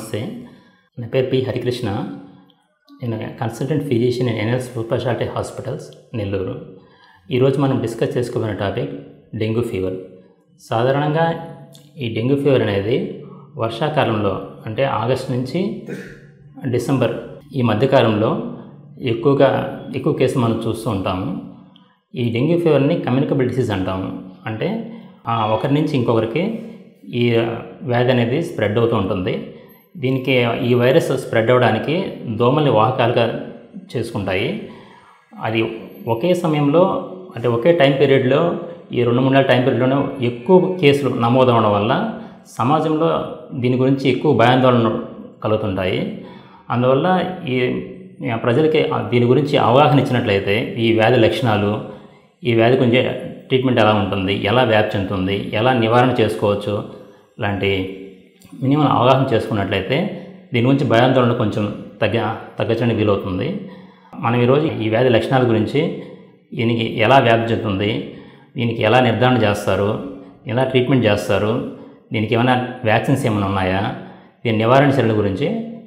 నమస్తే నా పేరు పి హరికృష్ణ నేను consultant physician in NL super speciality hospitals Nellore ఈరోజు మనం డిస్కస్ చేసుకోబోయే టాపిక్ డెంగ్యూ ఫీవర్ సాధారణంగా ఈ డెంగ్యూ ఫీవర్ అనేది వర్షాకాలంలో అంటే ఆగస్ట్ నుంచి డిసెంబర్ ఈ మధ్యకాలంలో ఎక్కువగా ఎక్కువ కేసులు మనం చూస్తూ ఉంటాము ఈ డెంగ్యూ ఫీవర్ని కమ్యూనికబుల్ డిసీజ్ అంటాము అంటే ఆ, ఒకరి నుంచి ఇంకొకరికి ఈ వ్యాధి అనేది స్ప్రెడ్ అవుతూ ఉంటుంది దీనికి ఈ వైరస్ స్ప్రెడ్ అవ్వడానికి దోమల్ని వాహకాలుగా చేసుకుంటాయి అది ఒకే సమయంలో అంటే ఒకే టైం పీరియడ్లో ఈ రెండు మూడు నెలల టైం పీరియడ్లోనే ఎక్కువ కేసులు నమోదవడం వల్ల సమాజంలో దీని గురించి ఎక్కువ భయాందోళన కలుగుతుంటాయి అందువల్ల ఈ ఆ, ప్రజలకి ఆ దీని గురించి అవగాహన ఇచ్చినట్లయితే ఈ వ్యాధి లక్షణాలు ఈ వ్యాధి గురించి ట్రీట్మెంట్ ఎలా ఉంటుంది ఎలా వ్యాప్తి చెందుతుంది ఎలా నివారణ చేసుకోవచ్చు లాంటి మినిమం అవగాహన చేసుకున్నట్లయితే దీని గురించి భయాందోళన కొంచెం తగ్గ తగ్గచని వీలవుతుంది మనం ఈరోజు ఈ వ్యాధి లక్షణాల గురించి దీనికి ఎలా వ్యాప్తి చెందుతుంది దీనికి ఎలా నిర్ధారణ చేస్తారు ఎలా ట్రీట్మెంట్ చేస్తారు దీనికి ఏమైనా వ్యాక్సిన్స్ ఏమైనా ఉన్నాయా దీని నివారణ చర్యల గురించి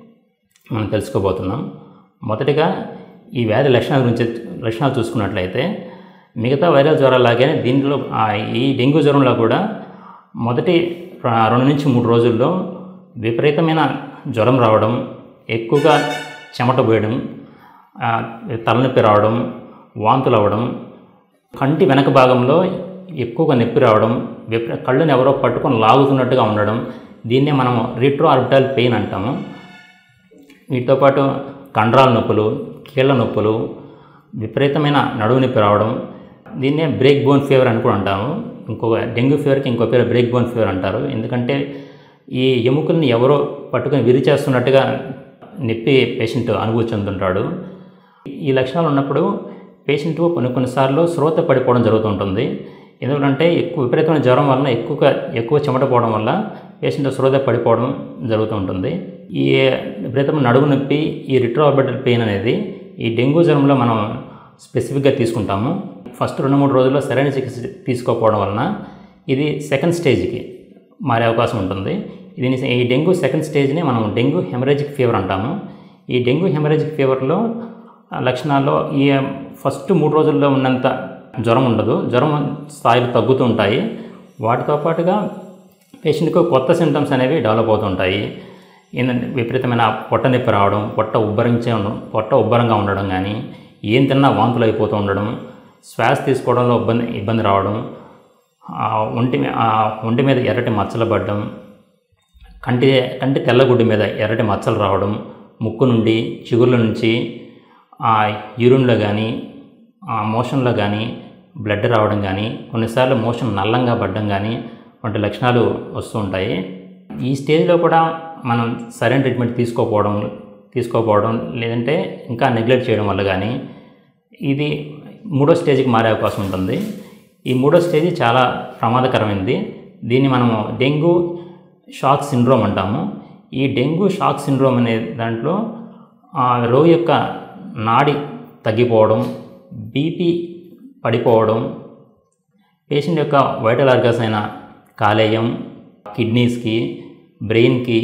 మనం తెలుసుకోబోతున్నాం మొదటిగా ఈ వ్యాధి లక్షణాల గురించి లక్షణాలు చూసుకున్నట్లయితే మిగతా వైరల్ జ్వరాలాగే దీంట్లో ఆ, ఈ డెంగ్యూ జ్వరంలో కూడా మొదటి ర- రెండు నుంచి మూడు రోజుల్లో విపరీతమైన జ్వరం రావడం ఎక్కువగా చెమట పోయడం ఆ, తలనొప్పి రావడం వాంతులు అవ్వడం కంటి వెనక భాగంలో ఎక్కువగా నొప్పి రావడం విప కళ్ళుని ఎవరో పట్టుకొని లాగుతున్నట్టుగా ఉండడం దీన్నే మనం రిట్రో ఆర్బిటల్ పెయిన్ అంటాము వీటితో పాటు కండరాల నొప్పులు కీళ్ళ నొప్పులు విపరీతమైన నడువు నొప్పి రావడం దీన్నే బ్రేక్ బోన్ ఫీవర్ అని కూడా అంటాము ఇంకొక డెంగ్యూ ఫీవర్కి ఇంకో పేరు బ్రేక్ బోన్ ఫీవర్ అంటారు ఎందుకంటే ఈ ఎముకల్ని ఎవరో పట్టుకొని విరిచేస్తున్నట్టుగా నొప్పి పేషెంట్ అనుభూతి చెందుతుంటాడు ఈ లక్షణాలు ఉన్నప్పుడు పేషెంట్ కొన్ని కొన్నిసార్లు శ్రోత పడిపోవడం జరుగుతుంటుంది ఎందుకంటే ఎక్కువ విపరీతమైన జ్వరం వలన ఎక్కువగా ఎక్కువ చెమట పోవడం వల్ల పేషెంట్ శ్రోత పడిపోవడం జరుగుతూ ఉంటుంది ఈ విపరీతమైన నడుము నొప్పి ఈ రిట్రోఆర్బిటల్ పెయిన్ అనేది ఈ డెంగ్యూ జ్వరంలో మనం స్పెసిఫిక్గా తీసుకుంటాము ఫస్ట్ రెండు మూడు రోజుల్లో సరైన చికిత్స తీసుకోకపోవడం వలన ఇది సెకండ్ స్టేజ్కి మారే అవకాశం ఉంటుంది దీని ఈ డెంగ్యూ సెకండ్ స్టేజ్ని మనం డెంగ్యూ హెమరేజిక్ ఫీవర్ అంటాము ఈ డెంగ్యూ హెమరేజిక్ ఫీవర్లో ఆ లక్షణాల్లో ఈ ఫస్ట్ మూడు రోజుల్లో ఉన్నంత జ్వరం ఉండదు జ్వరం స్థాయిలు తగ్గుతూ ఉంటాయి వాటితో పాటుగా పేషెంట్కు కొత్త సింటమ్స్ అనేవి డెవలప్ అవుతుంటాయి ఏంటంటే విపరీతమైన పొట్ట నొప్పి రావడం పొట్ట ఉబ్బరించే ఉండడం పొట్ట ఉబ్బరంగా ఉండడం కానీ ఏం తిన్నా వాంతులు అయిపోతూ ఉండడం శ్వాస తీసుకోవడంలో ఇబ్బంది ఇబ్బంది రావడం ఆ ఒంటి మీ- ఆ ఒంటి మీద ఎర్రటి మచ్చలు పడడం కంటి కంటి తెల్లగుడ్డి మీద ఎర్రటి మచ్చలు రావడం ముక్కు నుండి చిగుర్ల నుంచి ఆ యూరిన్లో కానీ ఆ మోషన్లో కానీ బ్లడ్ రావడం కానీ కొన్నిసార్లు మోషన్ నల్లంగా పడడం కానీ వంటి లక్షణాలు వస్తూ ఉంటాయి ఈ స్టేజ్లో కూడా మనం సరైన ట్రీట్మెంట్ తీసుకోకపోవడం తీసుకోకపోవడం లేదంటే ఇంకా నెగ్లెక్ట్ చేయడం వల్ల కానీ ఇది మూడో స్టేజ్కి మారే అవకాశం ఉంటుంది ఈ మూడో స్టేజ్ చాలా ప్రమాదకరమైనది దీన్ని మనము డెంగ్యూ షాక్ సిండ్రోమ్ అంటాము ఈ డెంగ్యూ షాక్ సిండ్రోమ్ అనే దాంట్లో ఆ రోగి యొక్క నాడి తగ్గిపోవడం బీపీ పడిపోవడం పేషెంట్ యొక్క వైటల్ ఆర్గన్స్ అయిన కాలేయం కిడ్నీస్కి బ్రెయిన్కి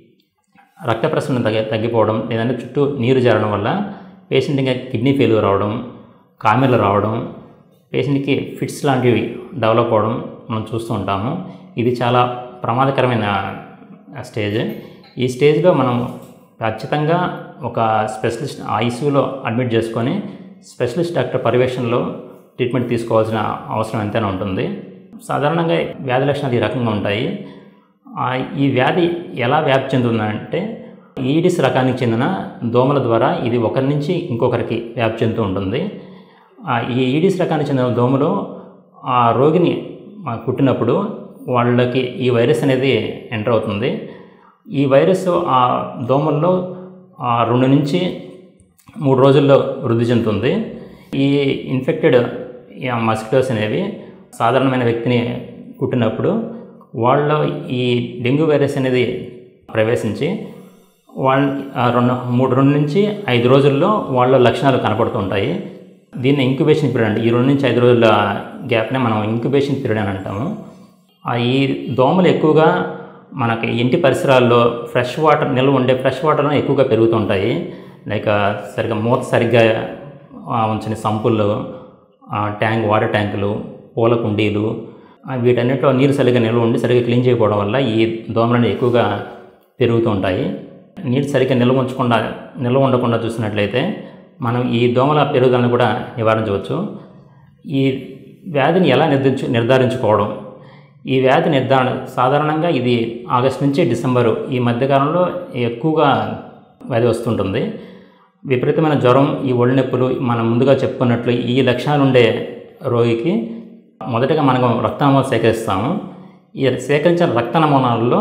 రక్త ప్రసరణ తగ్గి తగ్గిపోవడం లేదంటే చుట్టూ నీరు చేరడం వల్ల పేషెంట్ ఇంకా కిడ్నీ ఫెయిల్యూర్ రావడం కామెర్లు రావడం పేషెంట్కి ఫిట్స్ లాంటివి డెవలప్ అవ్వడం మనం చూస్తూ ఉంటాము ఇది చాలా ప్రమాదకరమైన స్టేజ్ ఈ స్టేజ్లో మనం ఖచ్చితంగా ఒక స్పెషలిస్ట్ ఐసీయూలో అడ్మిట్ చేసుకొని స్పెషలిస్ట్ డాక్టర్ పర్యవేక్షణలో ట్రీట్మెంట్ తీసుకోవాల్సిన అవసరం ఎంతైనా ఉంటుంది సాధారణంగా వ్యాధి లక్షణాలు ఈ రకంగా ఉంటాయి ఆ, ఈ వ్యాధి ఎలా వ్యాప్తి చెందుతుందంటే ఈడిస్ రకానికి చెందిన దోమల ద్వారా ఇది ఒకరి నుంచి ఇంకొకరికి వ్యాప్తి చెందుతూ ఉంటుంది ఆ, ఈ ఈడిస్ రకానికి చెందిన దోమలు ఆ రోగిని ఆ, కుట్టినప్పుడు వాళ్ళకి ఈ వైరస్ అనేది ఎంటర్ అవుతుంది ఈ వైరస్ ఆ దోమల్లో ఆ, రెండు నుంచి మూడు రోజుల్లో వృద్ధి చెందుతుంది ఈ ఇన్ఫెక్టెడ్ మస్కిటోస్ అనేవి సాధారణమైన వ్యక్తిని కుట్టినప్పుడు వాళ్ళలో ఈ డెంగ్యూ వైరస్ అనేది ప్రవేశించి వాళ్ళ ఆ రెండు మూడు రెండు నుంచి ఐదు రోజుల్లో వాళ్ళ లక్షణాలు కనపడుతుంటాయి దీన్ని ఇంక్యుబేషన్ పీరియడ్ అంటే ఈ రెండు నుంచి ఐదు రోజుల గ్యాప్నే మనం ఇంక్యుబేషన్ పీరియడ్ అని అంటాము ఆ ఈ దోమలు ఎక్కువగా మనకి ఇంటి పరిసరాల్లో ఫ్రెష్ వాటర్ నిల్వ ఉండే ఫ్రెష్ వాటర్ ఎక్కువగా పెరుగుతుంటాయి లైక్ సరిగ్గా మూత సరిగ్గా ఆ, ఉంచిన సంపుల్లో ఆ, ట్యాంక్ వాటర్ ట్యాంకులు పూల కుండీలు ఆ, వీటన్నిటిలో నీరు సరిగ్గా నిల్వ ఉండి సరిగ్గా క్లీన్ చేయకపోవడం వల్ల ఈ దోమలు ఎక్కువగా పెరుగుతూ ఉంటాయి నీరు సరిగ్గా నిల్వ ఉంచకుండా నిల్వ ఉండకుండా చూసినట్లయితే మనం ఈ దోమల పెరుగుదలను కూడా నివారించవచ్చు ఈ వ్యాధిని ఎలా నిర్ధారించు నిర్ధారించుకోవడం ఈ వ్యాధి నిర్ధారణ సాధారణంగా ఇది ఆగస్ట్ నుంచి డిసెంబరు ఈ మధ్యకాలంలో ఎక్కువగా వ్యాధి వస్తుంటుంది విపరీతమైన జ్వరం ఈ ఒళ్ళు నొప్పులు మనం ముందుగా చెప్పుకున్నట్లు ఈ లక్షణాలు ఉండే రోగికి మొదటగా మనం రక్త నమూనాలు సేకరిస్తాము ఈ సేకరించిన రక్త నమూనాలలో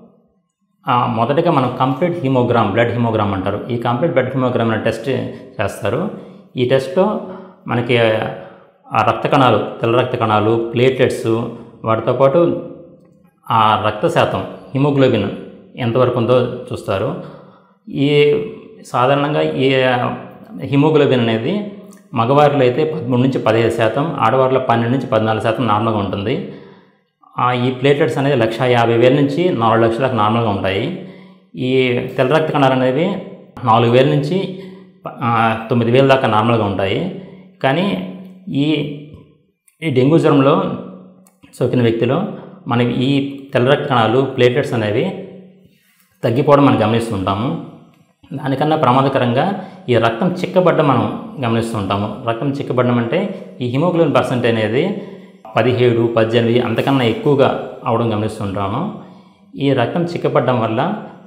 ఆ, మొదటగా మనం కంప్లీట్ హిమోగ్రామ్ బ్లడ్ హిమోగ్రామ్ అంటారు ఈ కంప్లీట్ బ్లడ్ హిమోగ్రామ్ అనే టెస్ట్ చేస్తారు ఈ టెస్ట్లో మనకి ఆ రక్త కణాలు తెల్ల రక్త కణాలు ప్లేట్లెట్స్ వాటితో పాటు ఆ రక్త శాతం హిమోగ్లోబిన్ ఎంతవరకు ఉందో చూస్తారు ఈ సాధారణంగా ఈ హిమోగ్లోబిన్ అనేది మగవారిలో అయితే పదమూడు నుంచి పదిహేను శాతం ఆడవారిలో పన్నెండు నుంచి పద్నాలుగు శాతం నార్మల్గా ఉంటుంది ఆ, ఈ ప్లేట్లెట్స్ అనేది లక్ష యాభై వేల నుంచి నాలుగు లక్షలకు నార్మల్గా ఉంటాయి ఈ తెల్ల రక్త కణాలు అనేవి నాలుగు వేల నుంచి ఆ, తొమ్మిది వేల దాకా నార్మల్గా ఉంటాయి కానీ ఈ ఈ డెంగ్యూ జ్వరంలో సోకిన వ్యక్తిలో మనం ఈ తెల్ల రక్త కణాలు ప్లేట్లెట్స్ అనేవి తగ్గిపోవడం మనం గమనిస్తుంటాము దానికన్నా ప్రమాదకరంగా ఈ రక్తం చిక్కబడ్డం మనం గమనిస్తుంటాము రక్తం చిక్కబడ్డం అంటే ఈ హిమోగ్లోబిన్ పర్సెంట్ అనేది పదిహేడు పద్దెనిమిది అంతకన్నా ఎక్కువగా అవడం గమనిస్తుంటాము ఈ రక్తం చిక్కబడ్డం వల్ల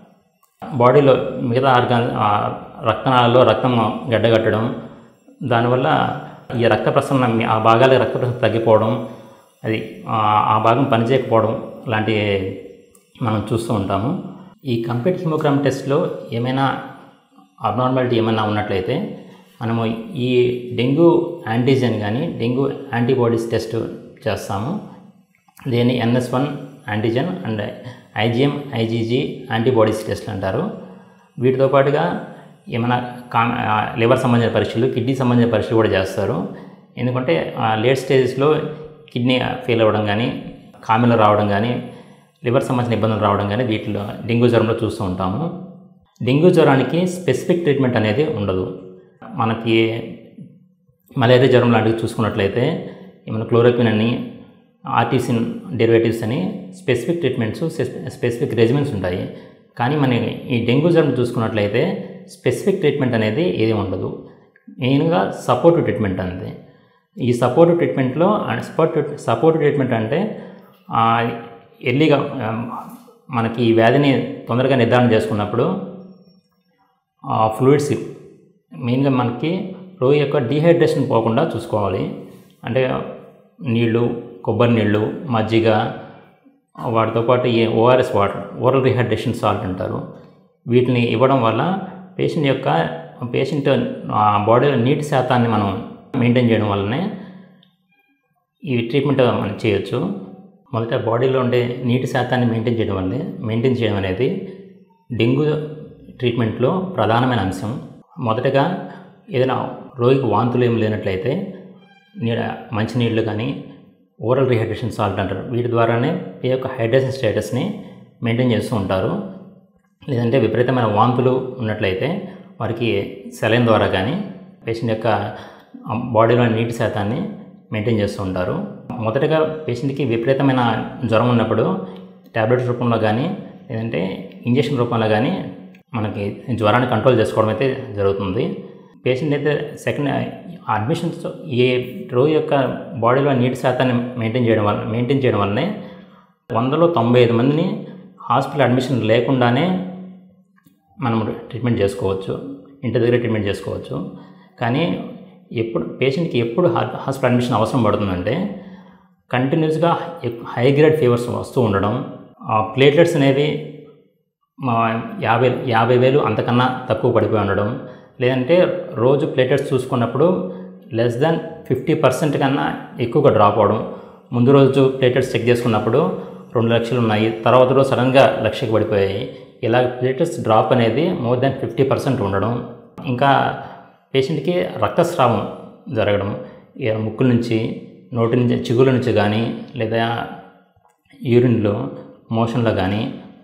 బాడీలో మిగతా ఆర్గాన్ ఆ రక్తనాళాల్లో రక్తం గడ్డగట్టడం దానివల్ల ఈ రక్త ప్రసరణ మీ- ఆ భాగాల రక్త ప్రసరణ తగ్గిపోవడం అది ఆ- ఆ భాగం పనిచేయకపోవడం లాంటి మనం చూస్తూ ఉంటాము ఈ కంప్లీట్ హిమోగ్రామ్ టెస్ట్లో ఏమైనా అబ్నార్మాలిటీ ఏమైనా ఉన్నట్లయితే మనము ఈ డెంగ్యూ యాంటీజెన్ కానీ డెంగ్యూ యాంటీబాడీస్ టెస్ట్ చేస్తాము దీన్ని NS one antigen and IgM IgG antibodies test అంటారు వీటితో పాటుగా ఏమైనా కా లివర్ సంబంధించిన పరీక్షలు కిడ్నీ సంబంధించిన పరీక్షలు కూడా చేస్తారు ఎందుకంటే లేట్ స్టేజెస్లో కిడ్నీ ఫెయిల్ అవ్వడం కానీ కామెలు రావడం కానీ లివర్ సంబంధించిన ఇబ్బందులు రావడం కానీ వీటిలో డెంగ్యూ జ్వరంలో చూస్తూ ఉంటాము డెంగ్యూ జ్వరానికి స్పెసిఫిక్ ట్రీట్మెంట్ అనేది ఉండదు మనకి మలేరియా జ్వరం లాంటివి చూసుకున్నట్లయితే ఏమైనా క్లోరోక్విన్ అని ఆర్టీసిన్ డెరివేటివ్స్ అని స్పెసిఫిక్ ట్రీట్మెంట్స్ స్పెసిఫిక్ రెజిమెంట్స్ ఉంటాయి కానీ మన ఈ డెంగ్యూ జ్వరం చూసుకున్నట్లయితే స్పెసిఫిక్ ట్రీట్మెంట్ అనేది ఏది ఉండదు మెయిన్గా సపోర్టివ్ ట్రీట్మెంట్ అనేది ఈ సపోర్టివ్ ట్రీట్మెంట్లో సపోర్ట్ సపోర్టివ్ ట్రీట్మెంట్ అంటే ఆ, ఎర్లీగా ఆ, మనకి ఈ వ్యాధిని తొందరగా నిర్ధారణ చేసుకున్నప్పుడు ఫ్లూయిడ్స్ మెయిన్గా మనకి రోగి యొక్క డీహైడ్రేషన్ పోకుండా చూసుకోవాలి అంటే నీళ్ళు కొబ్బరి నీళ్ళు మజ్జిగ వాటితో పాటు ఈ ORS water oral rehydration salt అంటారు వీటిని ఇవ్వడం వల్ల పేషెంట్ యొక్క పేషెంట్ బాడీలో నీటి శాతాన్ని మనం మెయింటైన్ చేయడం వల్లనే ఈ ట్రీట్మెంట్ మనం చేయొచ్చు మొదట బాడీలో ఉండే నీటి శాతాన్ని మెయింటైన్ చేయడం వల్లే మెయింటైన్ చేయడం అనేది డెంగ్యూ ట్రీట్మెంట్లో ప్రధానమైన అంశం మొదటగా ఏదైనా రోగికి వాంతులు ఏమి లేనట్లయితే నీడ మంచినీళ్ళు కానీ ఓరల్ రీహైడ్రేషన్ సాల్ట్ అంటారు వీటి ద్వారానే ఈ యొక్క హైడ్రేషన్ స్టేటస్ని మెయింటైన్ చేస్తూ ఉంటారు లేదంటే విపరీతమైన వాంతులు ఉన్నట్లయితే వారికి సెలైన్ ద్వారా కానీ పేషెంట్ యొక్క బాడీలో నీటి శాతాన్ని మెయింటైన్ చేస్తూ ఉంటారు మొదటగా పేషెంట్కి విపరీతమైన జ్వరం ఉన్నప్పుడు ట్యాబ్లెట్స్ రూపంలో కానీ లేదంటే ఇంజెక్షన్ రూపంలో కానీ మనకి జ్వరాన్ని కంట్రోల్ చేసుకోవడం అయితే జరుగుతుంది పేషెంట్ అయితే సెకండ్ అడ్మిషన్స్ ఏ రోగి యొక్క బాడీలో నీటి శాతాన్ని మెయింటైన్ చేయడం వల్ల మెయింటైన్ చేయడం వల్లనే వందలో తొంభై ఐదు మందిని హాస్పిటల్ అడ్మిషన్ లేకుండానే మనం ట్రీట్మెంట్ చేసుకోవచ్చు ఇంటి దగ్గర ట్రీట్మెంట్ చేసుకోవచ్చు కానీ ఎప్పుడు పేషెంట్కి ఎప్పుడు హా- హాస్పిటల్ అడ్మిషన్ అవసరం పడుతుందంటే కంటిన్యూస్గా హై గ్రేడ్ ఫీవర్స్ వస్తూ ఉండడం ఆ ప్లేట్లెట్స్ అనేవి మా యాభై యాభై వేలు అంతకన్నా తక్కువ పడిపోయి ఉండడం లేదంటే రోజు ప్లేటెట్స్ చూసుకున్నప్పుడు లెస్ దాన్ ఫిఫ్టీ పర్సెంట్ కన్నా ఎక్కువగా డ్రాప్ అవడం ముందు రోజు ప్లేటెట్స్ చెక్ చేసుకున్నప్పుడు రెండు లక్షలు ఉన్నాయి తర్వాత రోజు సడన్గా లక్షకి పడిపోయాయి ఇలా ప్లేటెట్స్ డ్రాప్ అనేది మోర్ దాన్ ఫిఫ్టీ పర్సెంట్ ఉండడం ఇంకా పేషెంట్కి రక్తస్రావం జరగడం ఈ ముక్కుల నుంచి నోటి నుంచి చిగుల నుంచి కానీ లేదా యూరిన్లో మోషన్లో కానీ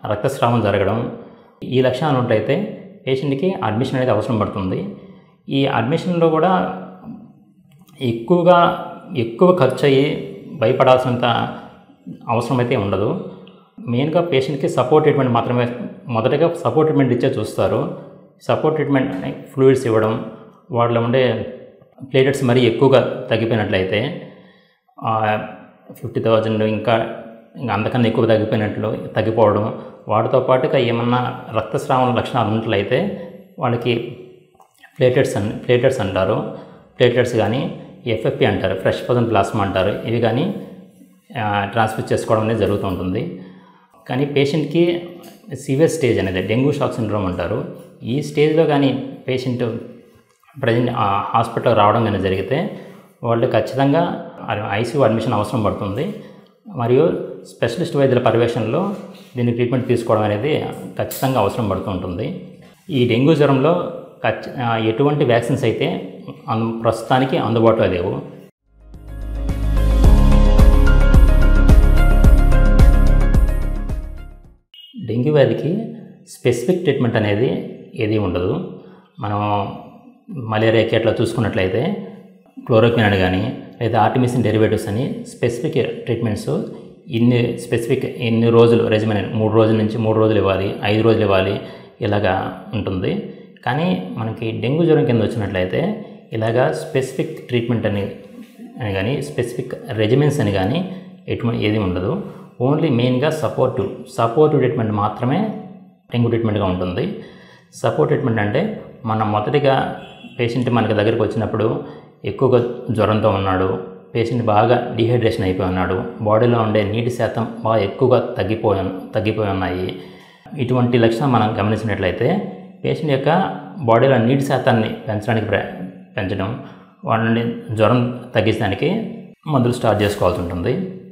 రక్తస్రావం జరగడం ఈ లక్షణాలు ఉన్నట్లయితే పేషెంట్కి అడ్మిషన్ అనేది అవసరం పడుతుంది ఈ అడ్మిషన్లో కూడా ఎక్కువగా ఎక్కువ ఖర్చు అయ్యి భయపడాల్సినంత అవసరం అయితే ఉండదు మెయిన్గా పేషెంట్కి సపోర్ట్ ట్రీట్మెంట్ మాత్రమే మొదటగా సపోర్ట్ ట్రీట్మెంట్ ఇచ్చే చూస్తారు సపోర్ట్ ట్రీట్మెంట్ ఫ్లూయిడ్స్ ఇవ్వడం వాటిలో ఉండే ప్లేటెట్స్ మరీ ఎక్కువగా తగ్గిపోయినట్లయితే ఫిఫ్టీ థౌజండ్ ఇంకా ఇంకా అంతకన్నా ఎక్కువ తగ్గిపోయినట్లు తగ్గిపోవడం వాటితో పాటుగా ఏమన్నా రక్తస్రావం లక్షణాలు ఉన్నట్లయితే వాళ్ళకి ప్లేటెట్స్ అన్ ప్లేటెట్స్ అంటారు ప్లేటెట్స్ కానీ ఎఫ్ఎఫ్పి అంటారు ఫ్రెష్ పజన్ ప్లాస్మా అంటారు ఇవి కానీ ట్రాన్స్ఫర్ చేసుకోవడం అనేది జరుగుతూ ఉంటుంది కానీ పేషెంట్కి సివియర్ స్టేజ్ అనేది డెంగ్యూ షాక్ సిండ్రోమ్ అంటారు ఈ స్టేజ్లో కానీ పేషెంట్ ప్రజెంట్ హాస్పిటల్ రావడం కానీ జరిగితే వాళ్ళు ఖచ్చితంగా ఐసీయూ అడ్మిషన్ అవసరం పడుతుంది మరియు స్పెషలిస్ట్ వైద్యుల పర్యవేక్షణలో దీని ట్రీట్మెంట్ తీసుకోవడం అనేది ఖచ్చితంగా అవసరం పడుతూ ఉంటుంది ఈ డెంగ్యూ జ్వరంలో ఖచ్చి ఎటువంటి వ్యాక్సిన్స్ అయితే అను ప్రస్తుతానికి అందుబాటులో లేవు డెంగ్యూ వ్యాధికి స్పెసిఫిక్ ట్రీట్మెంట్ అనేది ఏది ఉండదు మనం మలేరియాకి అట్లా చూసుకున్నట్లయితే క్లోరోక్విన్ అని కానీ లేదా ఆర్టిమిసిన్ డెరివేటివ్స్ అని స్పెసిఫిక్ ట్రీట్మెంట్స్ ఇన్ని స్పెసిఫిక్ ఎన్ని రోజులు రెజిమెన్ మూడు రోజుల నుంచి మూడు రోజులు ఇవ్వాలి ఐదు రోజులు ఇవ్వాలి ఇలాగా ఉంటుంది కానీ మనకి డెంగ్యూ జ్వరం కింద వచ్చినట్లయితే ఇలాగా స్పెసిఫిక్ ట్రీట్మెంట్ అని అని కానీ స్పెసిఫిక్ రెజిమెన్స్ అని కానీ ఎటువంటి ఏది ఉండదు ఓన్లీ మెయిన్గా సపోర్టివ్ సపోర్టివ్ ట్రీట్మెంట్ మాత్రమే డెంగ్యూ ట్రీట్మెంట్గా ఉంటుంది సపోర్ట్ ట్రీట్మెంట్ అంటే మనం మొదటిగా పేషెంట్ మనకి దగ్గరికి వచ్చినప్పుడు ఎక్కువగా జ్వరంతో ఉన్నాడు పేషెంట్ బాగా డిహైడ్రేషన్ అయిపోయి ఉన్నాడు బాడీలో ఉండే నీటి శాతం బాగా ఎక్కువగా తగ్గిపోయి తగ్గిపోయి ఉన్నాయి ఇటువంటి లక్షణం మనం గమనించినట్లయితే పేషెంట్ యొక్క బాడీలో నీటి శాతాన్ని పెంచడానికి ప్ర పెంచడం వాళ్ళ నుండి జ్వరం తగ్గించడానికి మందులు స్టార్ట్ చేసుకోవాల్సి ఉంటుంది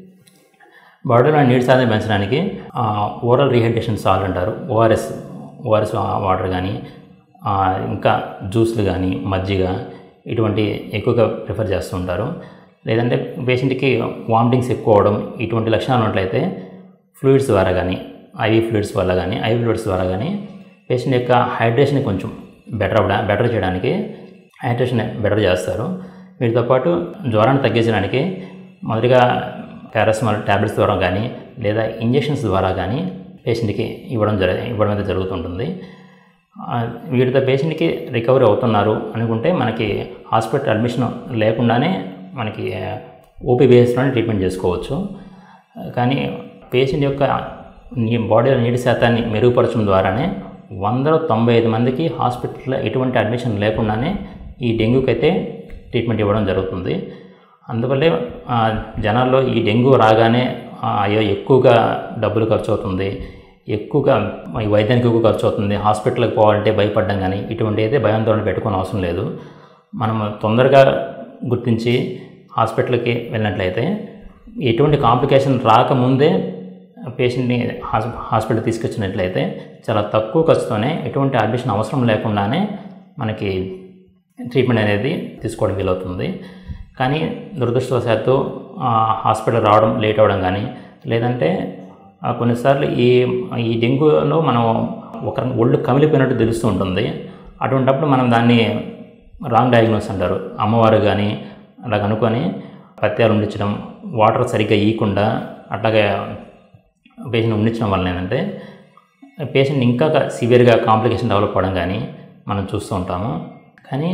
బాడీలో నీటి శాతం పెంచడానికి ఓరల్ రీహైడ్రేషన్ సాల్ట్ అంటారు ఓఆర్ఎస్ ఓఆర్ఎస్ వాటర్ కానీ ఇంకా జ్యూస్లు కానీ మజ్జిగ ఇటువంటి ఎక్కువగా ప్రిఫర్ చేస్తూ ఉంటారు లేదంటే పేషెంట్కి వామిటింగ్స్ ఎక్కువ అవడం ఇటువంటి లక్షణాలు ఉన్నట్లయితే ఫ్లూయిడ్స్ ద్వారా కానీ ఐవి ఫ్లూయిడ్స్ వల్ల కానీ ఐవి ఫ్లూయిడ్స్ ద్వారా కానీ పేషెంట్ యొక్క హైడ్రేషన్ కొంచెం బెటర్ అవ్వడా బెటర్ చేయడానికి హైడ్రేషన్ బెటర్ చేస్తారు వీటితో పాటు జ్వరాన్ని తగ్గించడానికి మొదటిగా పారాసిమాల్ ట్యాబ్లెట్స్ ద్వారా కానీ లేదా ఇంజెక్షన్స్ ద్వారా కానీ పేషెంట్కి ఇవ్వడం జర ఇవ్వడం అయితే జరుగుతుంటుంది వీటితో పేషెంట్కి రికవరీ అవుతున్నారు అనుకుంటే మనకి హాస్పిటల్ అడ్మిషన్ లేకుండానే మనకి ఓపీ బేస్లోనే ట్రీట్మెంట్ చేసుకోవచ్చు కానీ పేషెంట్ యొక్క నీ బాడీలో నీటి శాతాన్ని మెరుగుపరచడం ద్వారానే వందల తొంభై ఐదు మందికి హాస్పిటల్లో ఎటువంటి అడ్మిషన్ లేకుండానే ఈ డెంగ్యూకి అయితే ట్రీట్మెంట్ ఇవ్వడం జరుగుతుంది అందువల్లే జనాల్లో ఈ డెంగ్యూ రాగానే అయ్యో ఎక్కువగా డబ్బులు ఖర్చు అవుతుంది ఎక్కువగా ఈ వైద్యానికి ఎక్కువ ఖర్చు అవుతుంది హాస్పిటల్కి పోవాలంటే భయపడ్డం కానీ ఇటువంటి అయితే భయాందోళన పెట్టుకోని అవసరం లేదు మనం తొందరగా గుర్తించి హాస్పిటల్కి వెళ్ళినట్లయితే ఎటువంటి కాంప్లికేషన్ రాకముందే పేషెంట్ని హాస్పిటల్ తీసుకొచ్చినట్లయితే చాలా తక్కువ ఖర్చుతోనే ఎటువంటి అడ్మిషన్ అవసరం లేకుండానే మనకి ట్రీట్మెంట్ అనేది తీసుకోవడం వీలవుతుంది కానీ దురదృష్టవశాత్తు హాస్పిటల్ రావడం లేట్ అవ్వడం కానీ లేదంటే కొన్నిసార్లు ఈ ఈ డెంగ్యూలో మనం ఒక ఒళ్ళు కమిలిపోయినట్టు తెలుస్తూ ఉంటుంది అటువంటిప్పుడు మనం దాన్ని రాంగ్ డయాగ్నోస్ అంటారు అమ్మవారు కానీ అలాగ అనుకొని పత్యాలు ఉండించడం వాటర్ సరిగ్గా ఇవ్వకుండా అట్లాగే పేషెంట్ ఉండించడం వల్ల ఏంటంటే పేషెంట్ ఇంకా సివియర్గా కాంప్లికేషన్ డెవలప్ అవ్వడం కానీ మనం చూస్తూ ఉంటాము కానీ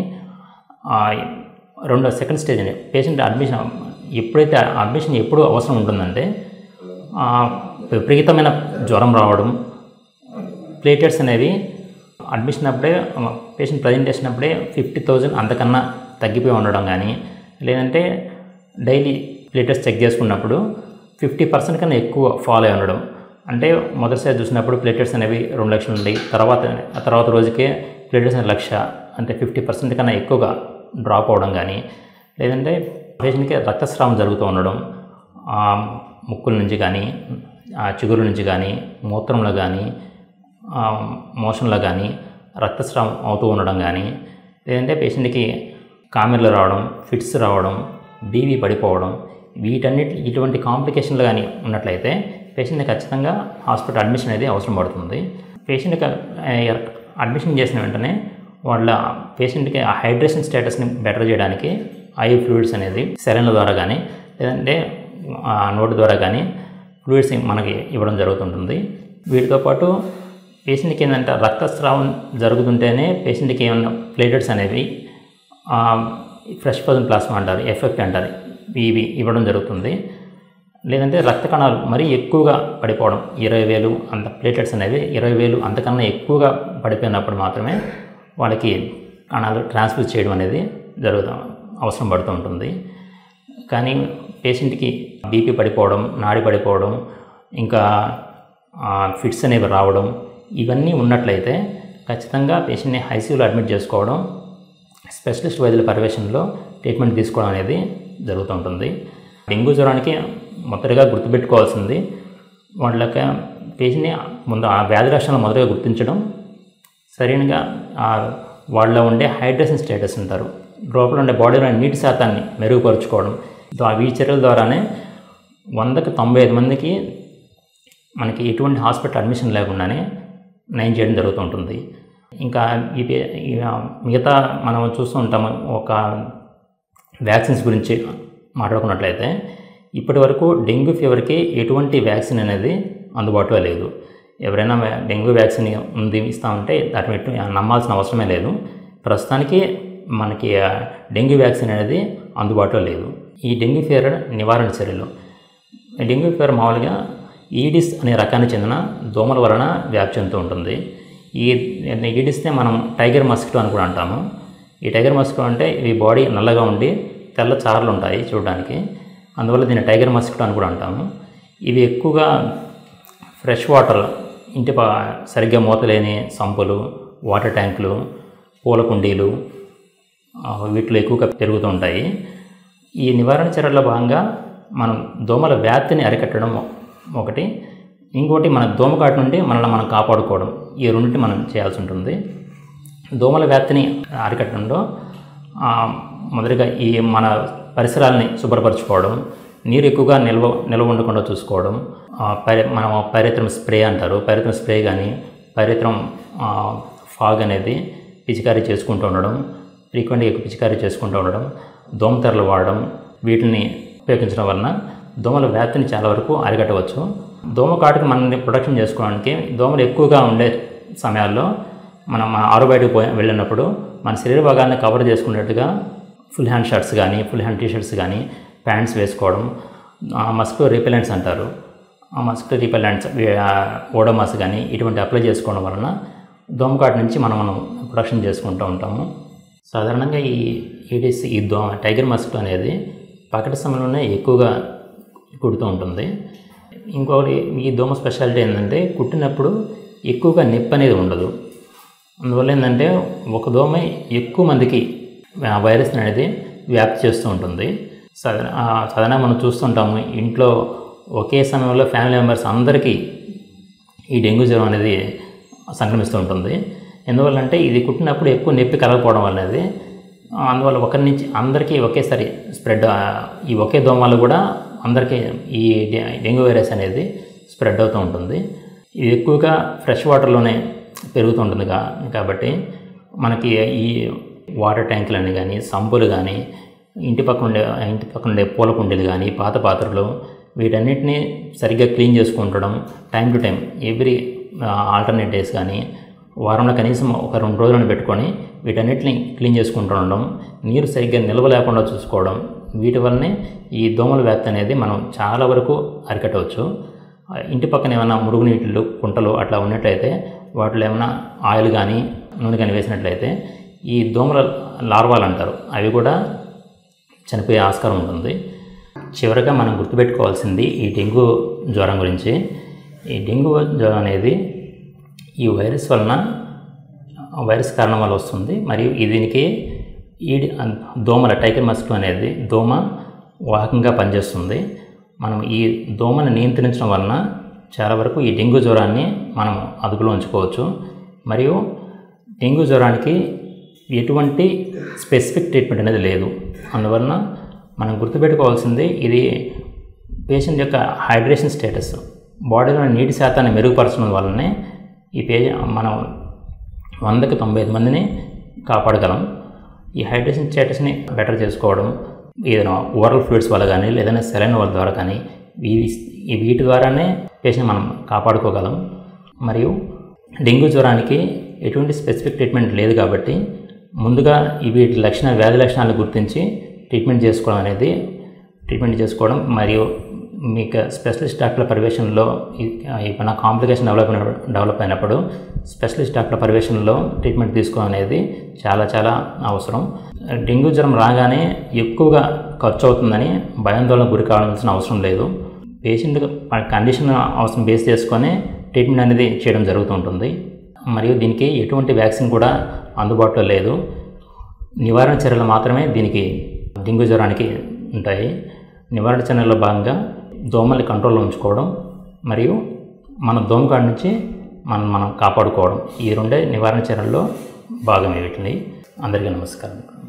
రెండో సెకండ్ స్టేజ్ అని పేషెంట్ అడ్మిషన్ ఎప్పుడైతే అడ్మిషన్ ఎప్పుడు అవసరం ఉంటుందంటే విపరీతమైన జ్వరం రావడం ప్లేటెట్స్ అనేవి అడ్మిషన్ అప్పుడే పేషెంట్ ప్రజెంటేషన్ అప్పుడే ఫిఫ్టీ థౌజండ్ అంతకన్నా తగ్గిపోయి ఉండడం కానీ లేదంటే డైలీ ప్లేటెట్స్ చెక్ చేసుకున్నప్పుడు ఫిఫ్టీ పర్సెంట్ కన్నా ఎక్కువ ఫాలో అయి ఉండడం అంటే మొదటిసారి చూసినప్పుడు ప్లేటెట్స్ అనేవి రెండు లక్షలు ఉండి తర్వాత ఆ తర్వాత రోజుకే ప్లేటెట్స్ అనేవి లక్ష అంటే ఫిఫ్టీ పర్సెంట్ కన్నా ఎక్కువగా డ్రాప్ అవడం కానీ లేదంటే పేషెంట్కి రక్తస్రావం జరుగుతూ ఉండడం ముక్కుల నుంచి కానీ చిగురు నుంచి కానీ మూత్రంలో కానీ మోషన్లో కానీ రక్తస్రావం అవుతూ ఉండడం కానీ లేదంటే పేషెంట్కి కామెర్లు రావడం ఫిట్స్ రావడం బీవీ పడిపోవడం వీటన్నిటి ఇటువంటి కాంప్లికేషన్లు కానీ ఉన్నట్లయితే పేషెంట్ని ఖచ్చితంగా హాస్పిటల్ అడ్మిషన్ అనేది అవసరం పడుతుంది పేషెంట్కి అడ్మిషన్ చేసిన వెంటనే వాళ్ళ పేషెంట్కి ఆ హైడ్రేషన్ స్టేటస్ని బెటర్ చేయడానికి ఐ ఫ్లూయిడ్స్ అనేది సెలైన్ల ద్వారా కానీ లేదంటే ఆ, నోటి ద్వారా కానీ ఫ్లూయిడ్స్ మనకి ఇవ్వడం జరుగుతుంటుంది వీటితో పాటు పేషెంట్కి ఏంటంటే రక్తస్రావం జరుగుతుంటేనే పేషెంట్కి ఏమన్నా ప్లేటెట్స్ అనేవి ఫ్రెష్ పజన్ ప్లాస్మా అంటారు ఎఫ్ఎఫ్ అంటారు ఇవి ఇవ్వడం జరుగుతుంది లేదంటే రక్త కణాలు మరీ ఎక్కువగా పడిపోవడం ఇరవై వేలు అంత ప్లేటెట్స్ అనేవి ఇరవై వేలు అంతకన్నా ఎక్కువగా పడిపోయినప్పుడు మాత్రమే వాళ్ళకి కణాలు ట్రాన్స్ఫర్ చేయడం అనేది జరుగుతూ అవసరం పడుతూ ఉంటుంది కానీ పేషెంట్కి బీపీ పడిపోవడం నాడి పడిపోవడం ఇంకా ఫిట్స్ అనేవి రావడం ఇవన్నీ ఉన్నట్లయితే ఖచ్చితంగా పేషెంట్ని ఐసీయూలో అడ్మిట్ చేసుకోవడం స్పెషలిస్ట్ వైద్యుల పర్యవేక్షణలో ట్రీట్మెంట్ తీసుకోవడం అనేది జరుగుతూ ఉంటుంది డెంగ్యూ జ్వరానికి మొదటగా గుర్తుపెట్టుకోవాల్సింది వాళ్ళకి పేషెంట్ని ముందు ఆ వ్యాధి లక్షణాలు మొదటగా గుర్తించడం సరైనగా ఆ వాళ్ళలో ఉండే హైడ్రేషన్ స్టేటస్ అంటారు లోపల ఉండే బాడీలో నీటి శాతాన్ని మెరుగుపరుచుకోవడం దా- ఈ చర్యల ద్వారానే వందకి తొంభై ఐదు మందికి మనకి ఎటువంటి హాస్పిటల్ అడ్మిషన్ లేకుండానే నయం చేయడం జరుగుతూ ఉంటుంది ఇంకా ఈ పే- ఈ, ఆ, మిగతా మనం చూస్తూ ఉంటాము ఒక వ్యాక్సిన్స్ గురించి మాట్లాడుకున్నట్లయితే ఇప్పటి వరకు డెంగ్యూ ఫీవర్కి ఎటువంటి వ్యాక్సిన్ అనేది అందుబాటులో లేదు ఎవరైనా వ్యా- డెంగ్యూ వ్యాక్సిన్ ఉంది ఇస్తామంటే దాని పెట్టి నమ్మాల్సిన అవసరమే లేదు ప్రస్తుతానికి మనకి ఆ, డెంగ్యూ వ్యాక్సిన్ అనేది అందుబాటులో లేదు ఈ డెంగ్యూ ఫీవర్ నివారణ చర్యలు ఈ డెంగ్యూ ఫీవర్ మామూలుగా ఈడిస్ అనే రకానికి చెందిన దోమల వలన వ్యాప్తి చెందుతూ ఉంటుంది ఈ ఈడిస్నే మనం టైగర్ మస్కిటో అని కూడా అంటాము ఈ టైగర్ మస్కిటో అంటే ఇవి బాడీ నల్లగా ఉండి తెల్ల చారలు ఉంటాయి చూడడానికి అందువల్ల దీన్ని టైగర్ మస్కిటో అని కూడా అంటాము ఇవి ఎక్కువగా ఫ్రెష్ వాటర్ ఇంటి ప సరిగ్గా మూతలేని సంపులు వాటర్ ట్యాంకులు పూల కుండీలు ఆ, వీటిలో ఎక్కువగా పెరుగుతూ ఉంటాయి ఈ నివారణ చర్యల్లో భాగంగా మనం దోమల వ్యాప్తిని అరికట్టడం ఒకటి ఇంకోటి మన దోమకాటు నుండి మనల్ని మనం కాపాడుకోవడం ఈ రెండింటి మనం చేయాల్సి ఉంటుంది దోమల వ్యాప్తిని అరికట్టడంలో ఆ, మొదటిగా ఈ మన పరిసరాలని శుభ్రపరచుకోవడం నీరు ఎక్కువగా నిల్వ నిల్వ ఉండకుండా చూసుకోవడం ఆ, పరి మనం పైరిత్రం స్ప్రే అంటారు పైరిత్రం స్ప్రే కానీ పైరిత్రం ఫాగ్ అనేది పిచికారీ చేసుకుంటూ ఉండడం ఫ్రీక్వెంట్గా ఎక్కువ పిచికారీ చేసుకుంటూ ఉండడం దోమతెరలు వాడడం వీటిని ఉపయోగించడం వలన దోమల వ్యాప్తిని చాలా వరకు అరికట్టవచ్చు దోమ కాటుకు మనల్ని ప్రొటెక్షన్ చేసుకోవడానికి దోమలు ఎక్కువగా ఉండే సమయాల్లో మనం మన ఆరు బయటకు పోయి వెళ్ళినప్పుడు మన శరీర భాగాన్ని కవర్ చేసుకున్నట్టుగా ఫుల్ హ్యాండ్ షర్ట్స్ కానీ ఫుల్ హ్యాండ్ టీ షర్ట్స్ కానీ ప్యాంట్స్ వేసుకోవడం మస్కో రిపెలెంట్స్ అంటారు ఆ మస్కో రిపెలెంట్స్ ఓడోమాస్ కానీ ఇటువంటి అప్లై చేసుకోవడం వలన దోమకాటు నుంచి మనం మనం ప్రొటెక్షన్ చేసుకుంటూ ఉంటాము సాధారణంగా ఈ ఈడిస్ ఈ దో టైగర్ మస్కిటో అనేది పగటి సమయంలోనే ఎక్కువగా కుడుతూ ఉంటుంది ఇంకొకటి ఈ దోమ స్పెషాలిటీ ఏంటంటే కుట్టినప్పుడు ఎక్కువగా నొప్పి అనేది ఉండదు అందువల్ల ఏంటంటే ఒక దోమ ఎక్కువ మందికి ఆ వైరస్ అనేది వ్యాప్తి చేస్తూ ఉంటుంది సాధారణ ఆ, సాధారణంగా మనం చూస్తుంటాము ఇంట్లో ఒకే సమయంలో ఫ్యామిలీ మెంబర్స్ అందరికీ ఈ డెంగ్యూ జ్వరం అనేది సంక్రమిస్తూ ఉంటుంది ఎందువల్లంటే ఇది కుట్టినప్పుడు ఎక్కువ నొప్పి కలగకపోవడం అనేది అందువల్ల ఒకరి నుంచి అందరికీ ఒకేసారి స్ప్రెడ్ ఈ ఒకే దోమ వల్ల కూడా అందరికీ ఈ డె- డెంగ్యూ వైరస్ అనేది స్ప్రెడ్ అవుతూ ఉంటుంది ఇది ఎక్కువగా ఫ్రెష్ వాటర్లోనే పెరుగుతూ ఉంటుంది కా కాబట్టి మనకి ఈ వాటర్ ట్యాంకులన్నీ కానీ సంపులు కానీ ఇంటి పక్కన ఉండే ఇంటి పక్కన ఉండే పూల కుండీలు కానీ పాత పాత్రలు వీటన్నిటిని సరిగ్గా క్లీన్ చేసుకుంటడం time to time every alternate days కానీ వారంలో కనీసం ఒక రెండు రోజులను పెట్టుకొని వీటన్నిటిని క్లీన్ చేసుకుంటూ ఉండడం నీరు సరిగ్గా నిల్వ లేకుండా చూసుకోవడం వీటి వల్లనే ఈ దోమల వ్యాప్తి అనేది మనం చాలా వరకు అరికట్టవచ్చు ఆ, ఇంటి పక్కన ఏమైనా మురుగునీటిలు కుంటలు అట్లా ఉన్నట్లయితే వాటిలో ఏమైనా ఆయిల్ కానీ నూనె కానీ వేసినట్లయితే ఈ దోమల లార్వాలు అంటారు అవి కూడా చనిపోయే ఆస్కారం ఉంటుంది చివరగా మనం గుర్తుపెట్టుకోవాల్సింది ఈ డెంగ్యూ జ్వరం గురించి ఈ డెంగ్యూ జ్వరం అనేది ఈ వైరస్ వలన ఆ వైరస్ కారణం వల్ల వస్తుంది మరియు ఈ దీనికి ఈ దోమల టైగర్ మస్కిటో అనేది దోమ వాహకంగా పనిచేస్తుంది మనం ఈ దోమను నియంత్రించడం వలన చాలా వరకు ఈ డెంగ్యూ జ్వరాన్ని మనం అదుపులో ఉంచుకోవచ్చు మరియు డెంగ్యూ జ్వరానికి ఎటువంటి స్పెసిఫిక్ ట్రీట్మెంట్ అనేది లేదు అందువలన మనం గుర్తుపెట్టుకోవాల్సింది ఇది పేషెంట్ యొక్క హైడ్రేషన్ స్టేటస్ బాడీలో నీటి శాతాన్ని మెరుగుపరచడం వల్లనే ఈ పే మనం వందకి తొంభై ఐదు మందిని కాపాడగలం ఈ హైడ్రేషన్ స్టేటస్ని బెటర్ చేసుకోవడం ఏదైనా ఓరల్ ఫ్లూయిడ్స్ వల్ల కానీ లేదంటే సెలైన్ వాళ్ళ ద్వారా కానీ ఈ ఈ వీటి ద్వారానే పేషెంట్ మనం కాపాడుకోగలం మరియు డెంగ్యూ జ్వరానికి ఎటువంటి స్పెసిఫిక్ ట్రీట్మెంట్ లేదు కాబట్టి ముందుగా ఈ వీటి లక్షణ వ్యాధి లక్షణాలను గుర్తించి ట్రీట్మెంట్ చేసుకోవడం అనేది ట్రీట్మెంట్ చేసుకోవడం మరియు మీకు స్పెషలిస్ట్ డాక్టర్ల పర్యవేక్షణలో ఏమైనా కాంప్లికేషన్ డెవలప్ అయినప్పుడు డెవలప్ అయినప్పుడు స్పెషలిస్ట్ డాక్టర్ల పర్యవేక్షణలో ట్రీట్మెంట్ తీసుకోవడం అనేది చాలా చాలా అవసరం డెంగ్యూ జ్వరం రాగానే ఎక్కువగా ఖర్చు అవుతుందని భయాందోళన గురి కావాల్సిన అవసరం లేదు పేషెంట్ కండిషన్ అవసరం బేస్ చేసుకొని ట్రీట్మెంట్ అనేది చేయడం జరుగుతూ ఉంటుంది మరియు దీనికి ఎటువంటి వ్యాక్సిన్ కూడా అందుబాటులో లేదు నివారణ చర్యలు మాత్రమే దీనికి డెంగ్యూ జ్వరానికి ఉంటాయి నివారణ చర్యల్లో భాగంగా దోమల్ని కంట్రోల్లో ఉంచుకోవడం మరియు మన దోమకాడ నుంచి మనం మనం కాపాడుకోవడం ఈ రెండే నివారణ చర్యల్లో భాగమే వీటిని అందరికీ నమస్కారం